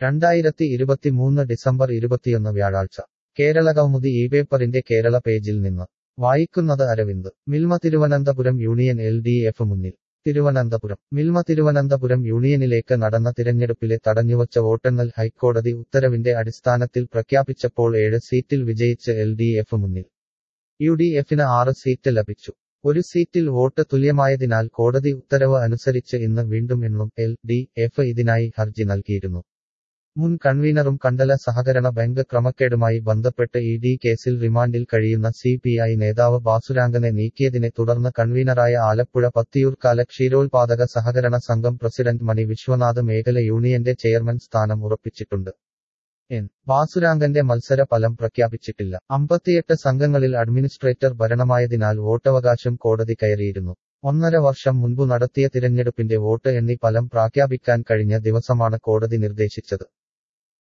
രണ്ടായിരത്തി ഇരുപത്തിമൂന്ന് ഡിസംബർ ഇരുപത്തിയൊന്ന് വ്യാഴാഴ്ച കേരള കൗമുദി ഈ പേപ്പറിന്റെ കേരള പേജിൽ നിന്ന് വായിക്കുന്നത് അരവിന്ദ് Milma Thiruvananthapuram union L D F മുന്നിൽ തിരുവനന്തപുരം മിൽമ തിരുവനന്തപുരം യൂണിയനിലേക്ക് നടന്ന തിരഞ്ഞെടുപ്പിലെ തടഞ്ഞുവച്ച വോട്ടെണ്ണൽ ഹൈക്കോടതി ഉത്തരവിന്റെ അടിസ്ഥാനത്തിൽ പ്രഖ്യാപിച്ചപ്പോൾ ഏഴ് സീറ്റിൽ വിജയിച്ച് എൽ ഡി എഫ് മുന്നിൽ യു ഡി എഫിന് ആറ് സീറ്റ് ലഭിച്ചു ഒരു സീറ്റിൽ വോട്ട് തുല്യമായതിനാൽ കോടതി ഉത്തരവ് അനുസരിച്ച് ഇന്ന് വീണ്ടും എണ്ണും എൽ ഡി എഫ് ഇതിനായി ഹർജി നൽകിയിരുന്നു മുൻ കൺവീനറും കണ്ടല സഹകരണ ബാങ്ക് ക്രമക്കേടുമായി ബന്ധപ്പെട്ട് ഇ ഡി കേസിൽ റിമാൻഡിൽ കഴിയുന്ന സി പി ഐ നേതാവ് ബാസുരാങ്കനെ നീക്കിയതിനെ തുടർന്ന് കൺവീനറായ ആലപ്പുഴ പത്തിയൂർക്കാല ക്ഷീരോത്പാദക സഹകരണ സംഘം പ്രസിഡന്റ് മണി വിശ്വനാഥ് മേഖല യൂണിയന്റെ ചെയർമാൻ സ്ഥാനം ഉറപ്പിച്ചിട്ടുണ്ട് എൻ ബാസുരാങ്കന്റെ മത്സര ഫലം പ്രഖ്യാപിച്ചിട്ടില്ല അമ്പത്തിയെട്ട് സംഘങ്ങളിൽ അഡ്മിനിസ്ട്രേറ്റർ ഭരണമായതിനാൽ വോട്ടവകാശം കോടതി കയറിയിരുന്നു ഒന്നര വർഷം മുൻപു നടത്തിയ തിരഞ്ഞെടുപ്പിന്റെ വോട്ട് എണ്ണി ഫലം പ്രഖ്യാപിക്കാൻ കഴിഞ്ഞ ദിവസമാണ് കോടതി നിർദ്ദേശിച്ചത്